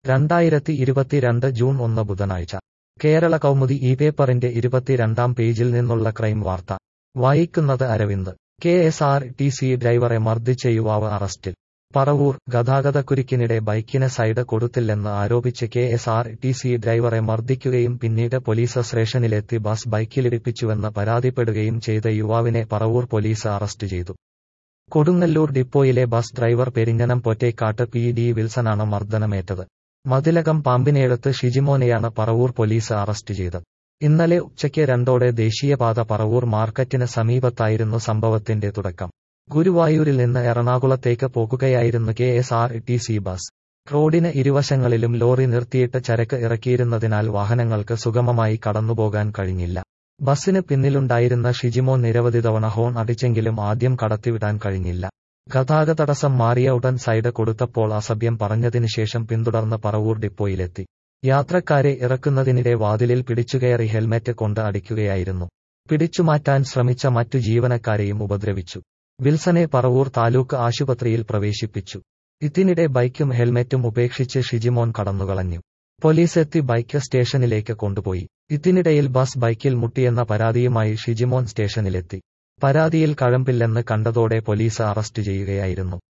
രണ്ടായിരത്തി ഇരുപത്തിരണ്ട് ജൂൺ ഒന്ന് ബുധനാഴ്ച കേരള കൗമുദി ഈ പേപ്പറിന്റെ ഇരുപത്തിരണ്ടാം പേജിൽ നിന്നുള്ള ക്രൈം വാർത്ത വായിക്കുന്നത് Aravind K S R T C ഡ്രൈവറെ മർദ്ദിച്ച യുവാവ് അറസ്റ്റിൽ പറവൂർ ഗതാഗതക്കുരുക്കിനിടെ ബൈക്കിന് സൈഡ് കൊടുത്തില്ലെന്ന് ആരോപിച്ച് K S R T C ഡ്രൈവറെ മർദ്ദിക്കുകയും പിന്നീട് പോലീസ് സ്റ്റേഷനിലെത്തി ബസ് ബൈക്കിലിടിപ്പിച്ചുവെന്ന് പരാതിപ്പെടുകയും ചെയ്ത യുവാവിനെ പറവൂർ പോലീസ് അറസ്റ്റ് ചെയ്തു കൊടുങ്ങല്ലൂർ ഡിപ്പോയിലെ bus driver Perinjanam Pottekkatt P D വിൽസനാണ് മർദ്ദനമേറ്റത് മതിലകം പാമ്പിനെടുത്ത് ഷിജിമോനെയാണ് പറവൂർ പോലീസ് അറസ്റ്റ് ചെയ്തത് ഇന്നലെ ഉച്ചയ്ക്ക് രണ്ടോടെ ദേശീയപാത പറവൂർ മാർക്കറ്റിന് സമീപത്തായിരുന്നു സംഭവത്തിന്റെ തുടക്കം ഗുരുവായൂരിൽ നിന്ന് എറണാകുളത്തേക്ക് പോകുകയായിരുന്നു K S R T C bus റോഡിന് ഇരുവശങ്ങളിലും ലോറി നിർത്തിയിട്ട് ചരക്ക് ഇറക്കിയിരുന്നതിനാൽ വാഹനങ്ങൾക്ക് സുഗമമായി കടന്നുപോകാൻ കഴിഞ്ഞില്ല ബസ്സിന് പിന്നിലുണ്ടായിരുന്ന ഷിജിമോൻ നിരവധി തവണ ഹോൺ അടിച്ചെങ്കിലും ആദ്യം കടത്തിവിടാൻ കഴിഞ്ഞില്ല ഗതാഗത തടസ്സം മാറിയ ഉടൻ സൈഡ് കൊടുത്തപ്പോൾ അസഭ്യം പറഞ്ഞതിനു ശേഷം പിന്തുടർന്ന് പറവൂർ ഡിപ്പോയിലെത്തി യാത്രക്കാരെ ഇറക്കുന്നതിനിടെ വാതിലിൽ പിടിച്ചുകയറി ഹെൽമെറ്റ് കൊണ്ട് അടിക്കുകയായിരുന്നു പിടിച്ചുമാറ്റാൻ ശ്രമിച്ച മറ്റു ജീവനക്കാരെയും ഉപദ്രവിച്ചു വിൽസനെ പറവൂർ താലൂക്ക് ആശുപത്രിയിൽ പ്രവേശിപ്പിച്ചു ഇതിനിടെ ബൈക്കും ഹെൽമെറ്റും ഉപേക്ഷിച്ച് ഷിജിമോൻ കടന്നുകളഞ്ഞു പോലീസ് എത്തി ബൈക്ക് സ്റ്റേഷനിലേക്ക് കൊണ്ടുപോയി ഇതിനിടയിൽ ബസ് ബൈക്കിൽ മുട്ടിയെന്ന പരാതിയുമായി ഷിജിമോൻ സ്റ്റേഷനിലെത്തി പരാതിയിൽ കഴമ്പില്ലെന്ന് കണ്ടതോടെ പോലീസ് അറസ്റ്റ് ചെയ്യുകയായിരുന്നു